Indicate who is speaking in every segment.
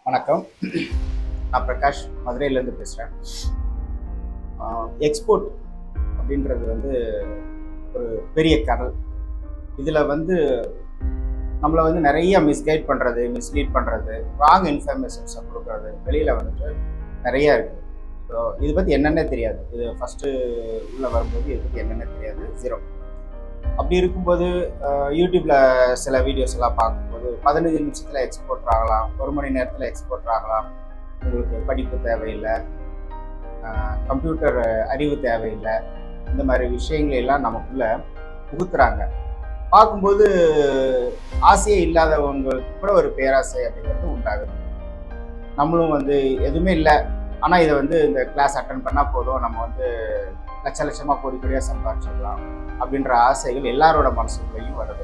Speaker 1: வணக்கம் நான் பிரகாஷ் மதுரையிலேருந்து பேசுகிறேன் எக்ஸ்போர்ட் அப்படின்றது வந்து ஒரு பெரிய கடல் இதில் வந்து நம்மளை வந்து நிறைய மிஸ்கைட் பண்ணுறது மிஸ்லீட் பண்ணுறது ராங் இன்ஃபர்மேஷன்ஸை கொடுக்குறது வெளியில் வந்துட்டு நிறைய இருக்குது ஸோ இது பற்றி என்னென்ன தெரியாது இது ஃபஸ்ட்டு உள்ளே வரும்போது இதை பற்றி என்னென்ன தெரியாது ஜீரோ அப்படி இருக்கும்போது அஹ், யூடியூப்ல சில வீடியோஸ் எல்லாம் பார்க்கும்போது பதினஞ்சு நிமிஷத்தில் எக்ஸ்போர்ட் ஆகலாம் ஒரு மணி நேரத்தில் எக்ஸ்போர்ட் ஆகலாம் உங்களுக்கு படிப்பு தேவையில்லை கம்ப்யூட்டர் அறிவு தேவையில்லை இந்த மாதிரி விஷயங்களை எல்லாம் நமக்குள்ள புகுத்துறாங்க பார்க்கும்போது ஆசையே இல்லாதவங்களுக்கு கூட ஒரு பேராசை அப்படிங்கிறது உண்டாகுது நம்மளும் வந்து எதுவுமே இல்லை ஆனால் இதை வந்து இந்த கிளாஸ் அட்டன் பண்ணால் போதும் நம்ம வந்து லட்ச லட்சமாக கோடி கோடியாக சம்பாதிச்சிடலாம் அப்படின்ற ஆசைகள் எல்லாரோட மனசுக்குள்ளேயும் வருது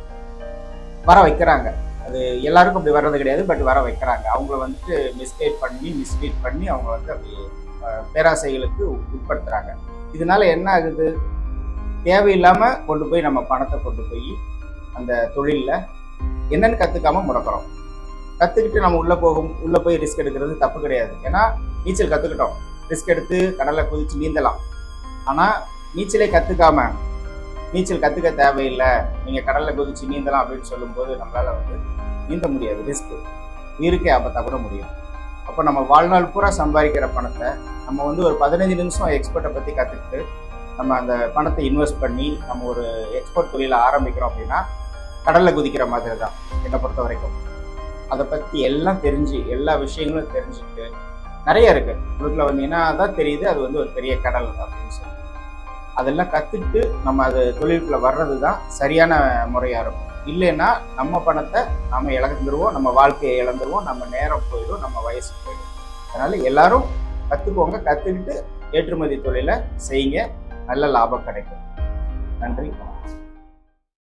Speaker 1: வர வைக்கிறாங்க அது எல்லாருக்கும் அப்படி வர்றது கிடையாது பட் வர வைக்கிறாங்க அவங்கள வந்துட்டு மிஸ்கைட் பண்ணி மிஸ்லீட் பண்ணி அவங்க வந்து அப்படி அஹ், பேராசைகளுக்கு உட்படுத்துறாங்க இதனால என்ன ஆகுது தேவையில்லாம கொண்டு போய் நம்ம பணத்தை கொண்டு போய் அந்த தொழிலில் என்னன்னு கத்துக்காம முடக்கிறோம் கத்துக்கிட்டு நம்ம உள்ள போகும் உள்ள போய் ரிஸ்க் எடுக்கிறது தப்பு கிடையாது ஏன்னா நீச்சல் கத்துக்கிட்டோம் ரிஸ்க் எடுத்து கடல்ல குதிச்சு நீந்தலாம் ஆனா நீச்சலே கத்துக்காம நீச்சல் கத்துக்க தேவையில்லை நீங்க கடல்ல குதிச்சு நீந்தலாம் அப்படின்னு சொல்லும்போது நம்மளால வந்து நீந்த முடியாது ரிஸ்க் உயிருக்கே ஆபத்தா கூட முடியும் அப்போ நம்ம வாழ்நாள் பூரா சம்பாதிக்கிற பணத்தை நம்ம வந்து ஒரு பதினஞ்சு நிமிஷம் எக்ஸ்போர்ட்டை பத்தி கத்துக்கிட்டு நம்ம அந்த பணத்தை இன்வெஸ்ட் பண்ணி நம்ம ஒரு எக்ஸ்போர்ட் தொழிலை ஆரம்பிக்கிறோம் அப்படின்னா கடல்ல குதிக்கிற மாதிரி தான் என்னை பொறுத்த வரைக்கும் அதை பத்தி எல்லாம் தெரிஞ்சு எல்லா விஷயங்களும் தெரிஞ்சுட்டு நிறைய இருக்கு உள்ளுக்குள்ள வந்தீங்கன்னா தான் தெரியுது அது வந்து ஒரு பெரிய கடல் அப்படின்னு சொல்லி அதெல்லாம் கத்துக்கிட்டு நம்ம அது தொழிலுக்குள்ள வர்றது தான் சரியான முறையா இருக்கும் இல்லைன்னா நம்ம பணத்தை நம்ம இழந்துருவோம் நம்ம வாழ்க்கையை இழந்துருவோம் நம்ம நேரம் போயிடும் நம்ம வயசு போயிடும் அதனால எல்லாரும் கத்துக்கோங்க கத்துக்கிட்டு ஏற்றுமதி தொழிலை செய்யுங்க நல்ல லாபம் கிடைக்கும் நன்றி வணக்கம்